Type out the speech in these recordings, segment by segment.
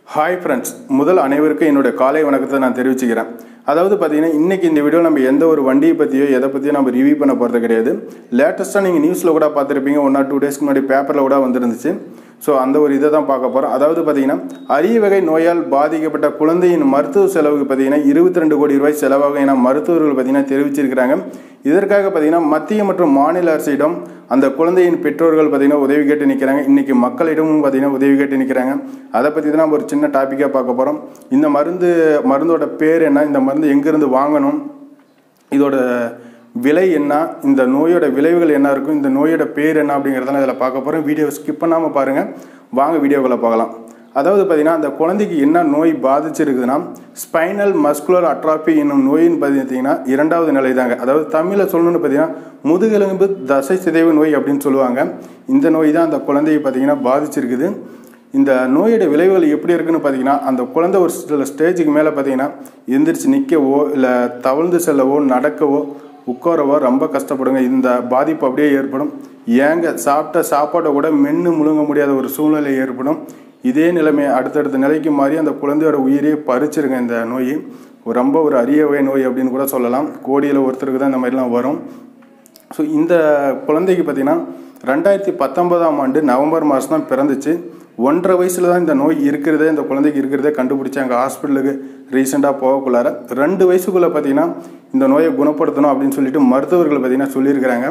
hi friends முதல் அனைவருக்கும் என்னோட காலை வணக்கத்தை நான் தெரிவிச்சுக்கிறேன் அதாவது பார்த்தீங்கன்னா இன்றைக்கி இந்த வீடியோ நம்ம எந்த ஒரு வண்டியை பற்றியோ எதை பற்றியோ நம்ம ரிவ்யூ பண்ண போகிறது கிடையாது லேட்டஸ்ட்டாக நீங்கள் நியூஸில் கூட பார்த்துருப்பீங்க ஒன் ஆர் டூ டேஸ்க்கு முன்னாடி பேப்பரில் கூட வந்துருந்துச்சு ஸோ அந்த ஒரு இதை தான் பார்க்க போகிறோம் அதாவது பார்த்தீங்கன்னா அரிய வகை நோயால் பாதிக்கப்பட்ட குழந்தையின் மருத்துவ செலவுக்கு பார்த்தீங்கன்னா இருபத்தி ரெண்டு கோடி ரூபாய் செலவாகும் என மருத்துவர்கள் பார்த்தீங்கன்னா தெரிவிச்சிருக்கிறாங்க இதற்காக பார்த்தீங்கன்னா மத்திய மற்றும் மாநில அரசிடம் அந்த குழந்தையின் பெற்றோர்கள் பார்த்தீங்கன்னா உதவி கேட்டு நிற்கிறாங்க இன்றைக்கி மக்களிடமும் பார்த்தீங்கன்னா உதவி கேட்டு நிற்கிறாங்க அதை பற்றி தான் நம்ம ஒரு சின்ன டாப்பிக்காக பார்க்க போகிறோம் இந்த மருந்து மருந்தோட பேர் என்ன இந்த மருந்து எங்கேருந்து வாங்கணும் இதோட விலை என்ன இந்த நோயோட விளைவுகள் என்ன இருக்கும் இந்த நோயோட பேர் என்ன அப்படிங்கிறதெல்லாம் இதில் பார்க்க போகிறோம் வீடியோ ஸ்கிப் பண்ணாமல் பாருங்கள் வாங்க வீடியோக்களை பார்க்கலாம் அதாவது பார்த்தீங்கன்னா அந்த குழந்தைக்கு என்ன நோய் பாதிச்சிருக்குதுன்னா ஸ்பைனல் மஸ்குலர் அட்ராபி என்னும் நோயின் பார்த்தீங்கன்னா இரண்டாவது நிலை தாங்க அதாவது தமிழில் சொல்லணும்னு பார்த்தீங்கன்னா முதுகெலும்பு தசை சிதைவு நோய் அப்படின்னு சொல்லுவாங்க இந்த நோய் தான் அந்த குழந்தையை பார்த்தீங்கன்னா பாதிச்சிருக்குது இந்த நோயோட விளைவுகள் எப்படி இருக்குன்னு பார்த்தீங்கன்னா அந்த குழந்தை ஒரு சில ஸ்டேஜுக்கு மேலே பார்த்தீங்கன்னா எந்திரிச்சு நிற்கவோ இல்லை தவழ்ந்து செல்லவோ நடக்கவோ உட்காரவோ ரொம்ப கஷ்டப்படுங்க இந்த பாதிப்பு அப்படியே ஏற்படும் ஏங்க சாப்பிட்ட சாப்பாட்டை கூட மென்று முழுங்க முடியாத ஒரு சூழ்நிலை ஏற்படும் இதே நிலைமை அடுத்தடுத்த நிலைக்கு மாறி அந்த குழந்தையோட உயிரையே பறிச்சிருங்க இந்த நோய் ரொம்ப ஒரு அரிய வகை நோய் அப்படின்னு கூட சொல்லலாம் கோடியில் ஒருத்தருக்கு தான் இந்த மாதிரிலாம் வரும் ஸோ இந்த குழந்தைக்கு பார்த்தீங்கன்னா ரெண்டாயிரத்தி பத்தொன்பதாம் ஆண்டு நவம்பர் மாதம் தான் பிறந்துச்சு ஒன்றரை வயசில் தான் இந்த நோய் இருக்கிறதே இந்த குழந்தைக்கு இருக்கிறதே கண்டுபிடிச்சாங்க ஹாஸ்பிட்டலுக்கு ரீசெண்டாக போகக்குள்ளார ரெண்டு வயசுக்குள்ளே பார்த்தீங்கன்னா இந்த நோயை குணப்படுத்தணும் அப்படின்னு சொல்லிட்டு மருத்துவர்கள் பார்த்தீங்கன்னா சொல்லியிருக்கிறாங்க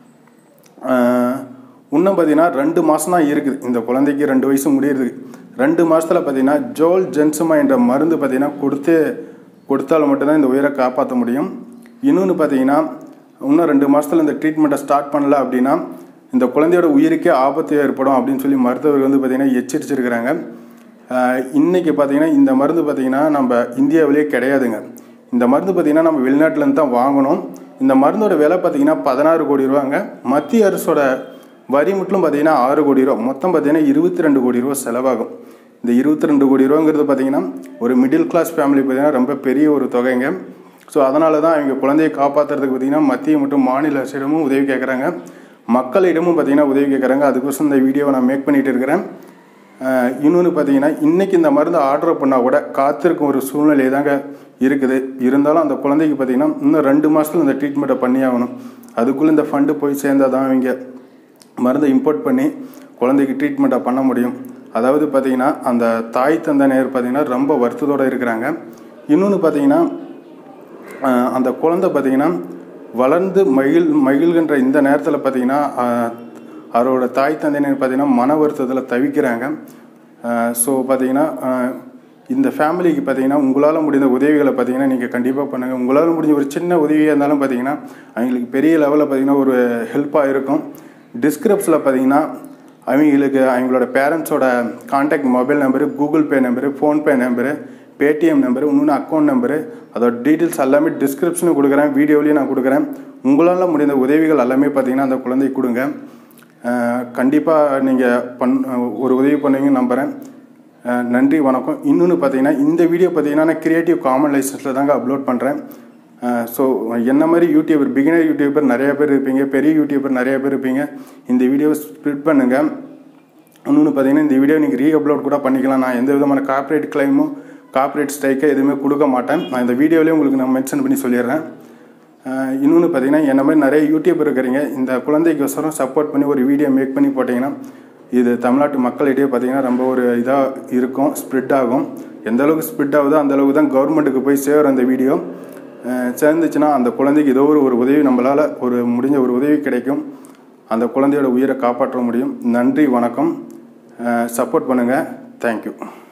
இன்னும் பார்த்தீங்கன்னா ரெண்டு மாதம் தான் இருக்குது இந்த குழந்தைக்கு ரெண்டு வயசு முடியுறதுக்கு ரெண்டு மாதத்தில் பார்த்தீங்கன்னா ஜோல் ஜென்சுமா என்ற மருந்து பார்த்தீங்கன்னா கொடுத்து கொடுத்தால் மட்டும்தான் இந்த உயிரை காப்பாற்ற முடியும் இன்னொன்று பார்த்தீங்கன்னா இன்னும் ரெண்டு மாதத்தில் இந்த ட்ரீட்மெண்ட்டை ஸ்டார்ட் பண்ணல அப்படின்னா இந்த குழந்தையோட உயிருக்கே ஆபத்து ஏற்படும் அப்படின்னு சொல்லி மருத்துவர்கள் வந்து பார்த்திங்கன்னா எச்சரிச்சிருக்கிறாங்க இன்றைக்கி பார்த்திங்கன்னா இந்த மருந்து பார்த்திங்கன்னா நம்ம இந்தியாவிலே கிடையாதுங்க இந்த மருந்து பார்த்திங்கன்னா நம்ம வெளிநாட்டிலேருந்து தான் வாங்கணும் இந்த மருந்தோட விலை பார்த்திங்கன்னா பதினாறு கோடி ரூபாங்க மத்திய அரசோட வரி மட்டும் பார்த்திங்கன்னா ஆறு கோடி ரூபா மொத்தம் பார்த்திங்கன்னா இருபத்தி ரெண்டு கோடி ரூபா செலவாகும் இந்த இருபத்தி ரெண்டு கோடி ரூபாங்கிறது பார்த்திங்கன்னா ஒரு மிடில் கிளாஸ் ஃபேமிலி பார்த்திங்கன்னா ரொம்ப பெரிய ஒரு தொகைங்க ஸோ அதனால தான் அவங்க குழந்தையை காப்பாற்றுறதுக்கு பார்த்திங்கன்னா மத்திய மற்றும் மாநில அரசிடமும் உதவி கேட்குறாங்க மக்களிடமும் பார்த்திங்கன்னா உதவி கேட்குறாங்க அதுக்கோசம் இந்த வீடியோவை நான் மேக் பண்ணிகிட்டு இருக்கிறேன் இன்னொன்று பார்த்தீங்கன்னா இன்றைக்கி இந்த மருந்து ஆர்டர் பண்ணால் கூட காத்திருக்கும் ஒரு சூழ்நிலை தாங்க இருக்குது இருந்தாலும் அந்த குழந்தைக்கு பார்த்திங்கன்னா இன்னும் ரெண்டு மாதத்தில் இந்த ட்ரீட்மெண்ட்டை பண்ணி ஆகணும் அதுக்குள்ளே இந்த ஃபண்டு போய் சேர்ந்தால் தான் அவங்க மருந்தை இம்போர்ட் பண்ணி குழந்தைக்கு ட்ரீட்மெண்ட்டை பண்ண முடியும் அதாவது பார்த்திங்கன்னா அந்த தாய் தந்தனையர் பார்த்திங்கன்னா ரொம்ப வருத்தத்தோடு இருக்கிறாங்க இன்னொன்று பார்த்திங்கன்னா அந்த குழந்தை பார்த்திங்கன்னா வளர்ந்து மகிழ் மகிழ்கின்ற இந்த நேரத்தில் பார்த்திங்கன்னா அவரோட தாய் தந்தையினர் பார்த்திங்கன்னா மன வருத்தத்தில் தவிக்கிறாங்க ஸோ பார்த்திங்கன்னா இந்த ஃபேமிலிக்கு பார்த்திங்கன்னா உங்களால் முடிந்த உதவிகளை பார்த்திங்கன்னா நீங்கள் கண்டிப்பாக பண்ணுங்கள் உங்களால் முடிஞ்ச ஒரு சின்ன உதவியாக இருந்தாலும் பார்த்திங்கன்னா அவங்களுக்கு பெரிய லெவலில் பார்த்திங்கன்னா ஒரு ஹெல்ப்பாக இருக்கும் டிஸ்கிரிப்ஷனில் பார்த்திங்கன்னா அவங்களுக்கு அவங்களோட பேரண்ட்ஸோட contact mobile number Google Pay number PhonePe number Paytm number இன்னொன்று அக்கௌண்ட் நம்பரு அதோட டீட்டெயில்ஸ் எல்லாமே டிஸ்கிரிப்ஷனும் கொடுக்குறேன் வீடியோலையும் நான் கொடுக்குறேன் உங்களால் முடிந்த உதவிகள் எல்லாமே பார்த்திங்கன்னா அந்த குழந்தைக்கு கொடுங்க கண்டிப்பாக நீங்கள் பண் ஒரு உதவி பண்ணுவீங்கன்னு நம்புகிறேன் நன்றி வணக்கம் இன்னொன்று பார்த்தீங்கன்னா இந்த வீடியோ பார்த்தீங்கன்னா நான் கிரியேட்டிவ் காமன் லைசன்ஸில் தாங்க அப்லோட் பண்ணுறேன் ஸோ என்ன மாதிரி யூடியூபர் பிகினர் யூடியூபர் நிறைய பேர் இருப்பீங்க பெரிய யூடியூபர் நிறைய பேர் இருப்பீங்க இந்த வீடியோவை ஸ்ப்ரிட் பண்ணுங்கள் இன்னொன்று பார்த்தீங்கன்னா இந்த வீடியோ நீங்கள் ரீ அப்லோட் கூட பண்ணிக்கலாம் நான் எந்த விதமான கார்ப்பரேட் கிளைமும் கார்ப்பரேட் ஸ்ட்ரைக்கை எதுவுமே கொடுக்க மாட்டேன் நான் இந்த வீடியோலேயே உங்களுக்கு நான் மென்ஷன் பண்ணி சொல்லிடுறேன் இன்னொன்று பார்த்தீங்கன்னா என்ன மாதிரி நிறைய யூடியூப் இருக்கிறீங்க இந்த குழந்தைக்கோசரம் சப்போர்ட் பண்ணி ஒரு வீடியோ மேக் பண்ணி போட்டிங்கன்னா இது தமிழ்நாட்டு மக்களிடையே பார்த்தீங்கன்னா ரொம்ப ஒரு இதாக இருக்கும் ஸ்ப்ரெட் ஆகும் எந்த அளவுக்கு ஸ்ப்ரெட் ஆகுதோ அந்த அளவுக்கு தான் கவர்மெண்ட்டுக்கு போய் சேரும் அந்த வீடியோ சேர்ந்துச்சுன்னா அந்த குழந்தைக்கு ஏதோ ஒரு ஒரு உதவி நம்மளால் ஒரு முடிஞ்ச ஒரு உதவி கிடைக்கும் அந்த குழந்தையோட உயிரை காப்பாற்ற முடியும் நன்றி வணக்கம் சப்போர்ட் பண்ணுங்கள் தேங்க்யூ